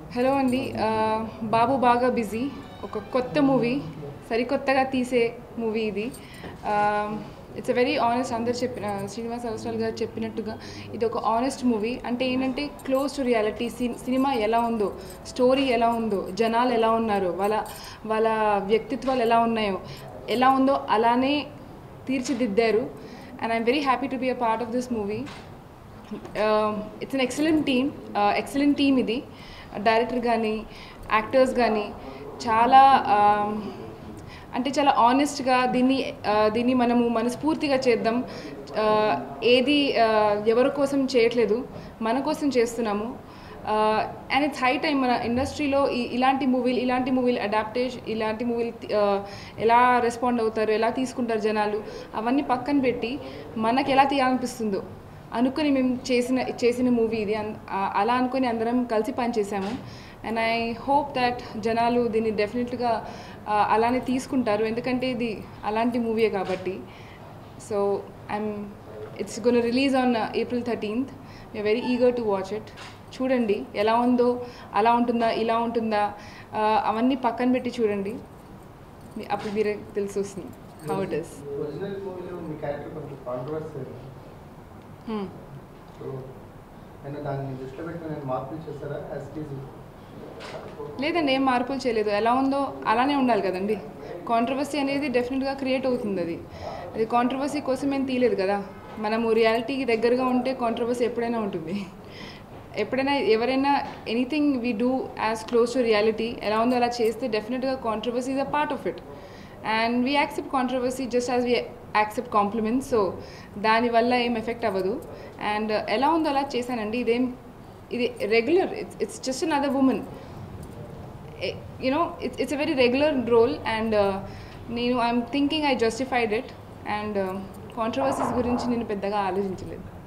hello అండి ఆ, బాబు బాగా బిజీ ఒక కొత్త మూవీ సరికొత్తగా తీసే మూవీ ఇది ఇట్స్ అ వెరీ ఆనెస్ట్ అందరు చెప్పిన శ్రీనివాస్ అవసరాలు గారు చెప్పినట్టుగా ఇది ఒక ఆనెస్ట్ మూవీ అంటే ఏంటంటే క్లోజ్ టు రియాలిటీ సినిమా ఎలా ఉందో స్టోరీ ఎలా ఉందో జనాలు ఎలా ఉన్నారో వాళ్ళ వాళ్ళ వ్యక్తిత్వాలు ఎలా ఉన్నాయో ఎలా ఉందో అలానే తీర్చిదిద్దారు and I'm very happy to be a part of this movie it's an excellent team excellent team ఇది డైరెక్టర్ కానీ యాక్టర్స్ కానీ చాలా um, అంటే చాలా ఆనెస్ట్గా దీన్ని uh, దీన్ని మనము మనస్ఫూర్తిగా చేద్దాం Uh, ఏది uh, ఎవరి కోసం చేయట్లేదు మన కోసం చేస్తున్నాము అండ్ ఇట్స్ హై టైం మన ఇండస్ట్రీలో ఇలాంటి మూవీలు ఇలాంటి మూవీలు అడాప్టేషన్ ఇలాంటి మూవీలు ఎలా రెస్పాండ్ అవుతారు ఎలా తీసుకుంటారు జనాలు అవన్నీ పక్కన పెట్టి మనకి ఎలా తీయాలనిపిస్తుందో అనుకుని మేము చేసిన చేసిన మూవీ ఇది అన్- ఆ- అలా అనుకుని అందరం కలిసి పనిచేసాము అండ్ ఐ హోప్ దట్ జనాలు దీన్ని డెఫినెట్గా అలానే తీసుకుంటారు ఎందుకంటే ఇది అలాంటి మూవీయే కాబట్టి so I'm it's gonna release on April thirteenth we're very eager to watch it చూడండి ఎలా ఉందో అలా ఉంటుందా ఇలా ఉంటుందా ఆ, అవన్నీ పక్కన పెట్టి చూడండి మీ- అప్పుడు మీరే తెలిసి వస్తుంది హౌ ఇట్ ఇస్ ఒరిజినల్ మూవీలో మీ క్యారెక్టర్ కొంచెం కాంట్రవర్సీ సో నేను దాన్ని దృష్టిలో పెట్టుకుని నేను మార్పులు చేస్తారా యాజ్ టీజ్ లేదండి ఏం మార్పులు చేయలేదు ఎలా ఉందో అలానే ఉండాలి కదండి కాంట్రవర్సీ అనేది డెఫినెట్గా క్రియేట్ అవుతుంది అది అది కాంట్రవర్సీ కోసం ఏం తీయలేదు కదా మనము రియాలిటీకి దగ్గరగా ఉంటే కాంట్రవర్సీ ఎప్పుడైనా ఉంటుంది ఎప్పుడైనా ఎవరైనా anything we do as close to reality ఎలా ఉందో అలా చేస్తే డెఫినెట్గా controversy is a part of it and we accept controversy just as we accept compliments so దానివల్ల ఏం ఎఫెక్ట్ అవ్వదు అండ్ ఎలా ఉందో అలా చేశానండి ఇదేం ఇది regular it's it's just another women you know it's it's a very regular role and నేను I'm thinking I justified it and controversies గురించి నేను పెద్దగా ఆలోచించలేదు